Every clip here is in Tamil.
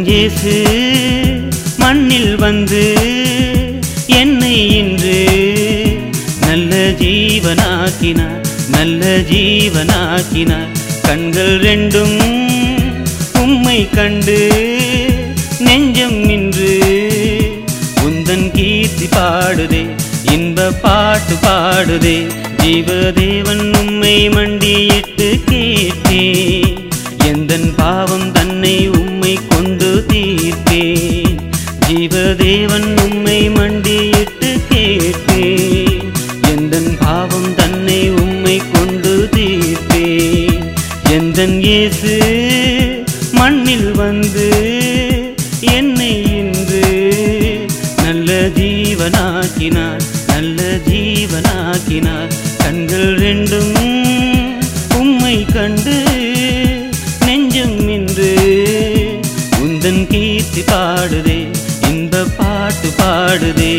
இயேசு மண்ணில் வந்து என்னை இன்று நல்ல ஜீவனாக்கினார் நல்ல ஜீவனாக்கினார் கண்கள் ரெண்டும் உம்மை கண்டு நெஞ்சம் இன்று உந்தன் கீர்த்தி பாடுதே இன்ப பாட்டு பாடுதே ஜீவதேவன் உம்மை மண்டியிட்டு கேட்டேன் எந்தன் பாவம் தன்னை உம்மை கொண்டு தீர்த்தேன் ஜீவதேவன் உம்மை மண்டியிட்டு கேட்டேன் எந்தன் பாவம் தன்னை உம்மை கொண்டு தீர்த்தேன் எந்தன் இயேசு மண்ணில் வந்து என்னை இன்று நல்ல ஜீவனாக்கினார் நல்ல ஜீவனாக்கினார் கண்கள் ரெண்டும் உம்மை கண்டு நெஞ்சம் இன்று உந்தன் கீர்த்தி பாடுதே இன்ப பாட்டு பாடுதே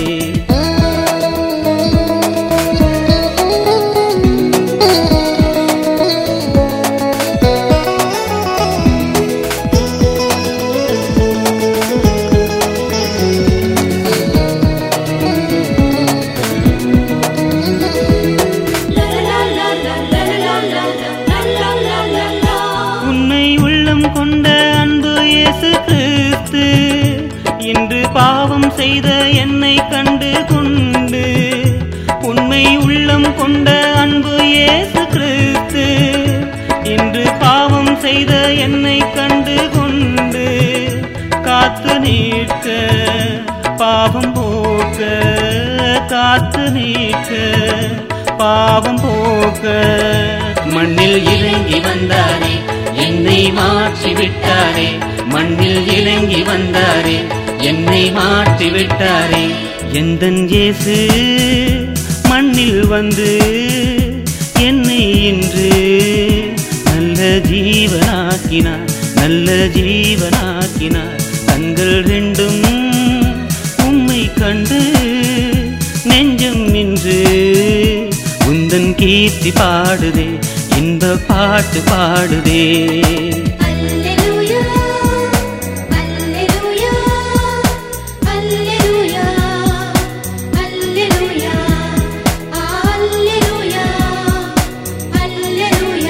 உன்னை உள்ளம் கொண்ட அன்பு இயேசு கிறிஸ்து இன்று பாவம் செய்த என்னை கண்டு கொண்டு உண்மை உள்ளம் கொண்ட அன்பு இயேசு கிறிஸ்து இன்று பாவம் செய்த என்னை கண்டு கொண்டு காத்து நீக்க பாவம் போக்க காத்து நீக்க பாவம் போக்க மண்ணில் இறங்கி வந்தாரே என்னை மாற்றி விட்டாரே மண்ணில் இறங்கி வந்தாரே என்னை மாற்றி விட்டாரே எந்தன் இயேசு மண்ணில் வந்து என்னை இன்று நல்ல ஜீவனாக்கினார் நல்ல ஜீவனாக்கினார் கண்கள் ரெண்டும் உம்மை கண்டு நெஞ்சம் இன்று உந்தன் கீர்த்தி பாடுதே இன்ப பாட்டு பாடுதே அல்லேலூயா அல்லேலூயா அல்லேலூயா அல்லேலூயா அல்லேலூயா அல்லேலூயா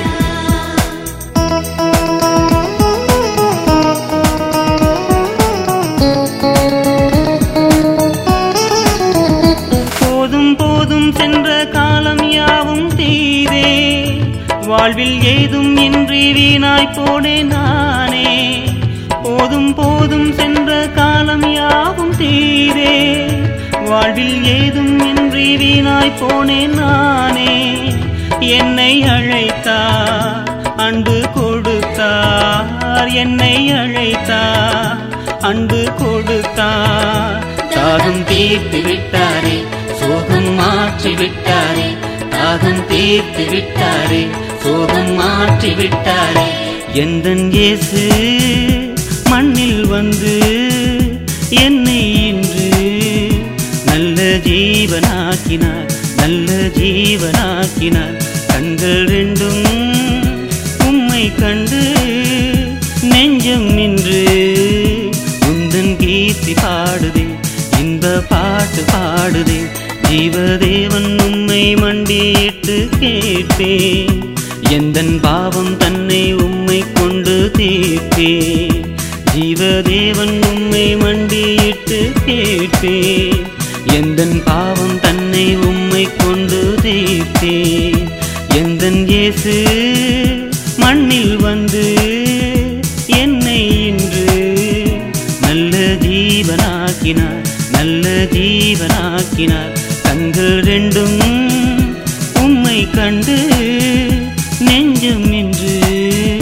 போதும் போதும் சென்ற காலம் யாவும் தீரே வாழ்வில் ஏதும் இன்றி வீணாய் போனேன் நானே போதும் போதும் சென்ற காலம் யாவும் தீரே வாழ்வில் ஏதும் இன்றி வீணாய் போனேன் நானே என்னை அழைத்தார் அன்பு கொடுத்தார் என்னை அழைத்தார் அன்பு கொடுத்தார் தாகம் தீர்த்து விட்டாரே சோகம் மாற்றி விட்டாரே தாகம் தீர்த்து விட்டாரே சோகம் மாற்றி விட்டாரே எந்தன் இயேசு மண்ணில் வந்து என்னை இன்று நல்ல ஜீவனாக்கினார் நல்ல ஜீவனாக்கினார் கண்கள் ரெண்டும் உம்மை கண்டு நெஞ்சம் நின்று உந்தன் கீர்த்தி பாடுதே இன்ப பாட்டு பாடுதே ஜீவதேவன் உம்மை மண்டியிட்டு கேட்டேன் எந்தன் பாவம் தன்னை உம்மை கொண்டு தீர்த்தேன் ஜீவதேவன் உம்மை மண்டியிட்டு கேட்டேன் எந்தன் பாவம் தன்னை உம்மை கொண்டு தீர்த்தேன் எந்தன் இயேசு மண்ணில் வந்து என்னை இன்று நல்ல ஜீவனாக்கினார் நல்ல ஜீவனாக்கினார் கண்கள் ரெண்டும் உம்மை கண்டு நெஞ்சம் இன்று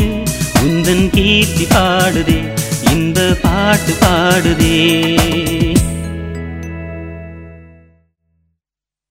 உந்தன் கீர்த்தி பாடுதே இந்த பாட்டு பாடுதே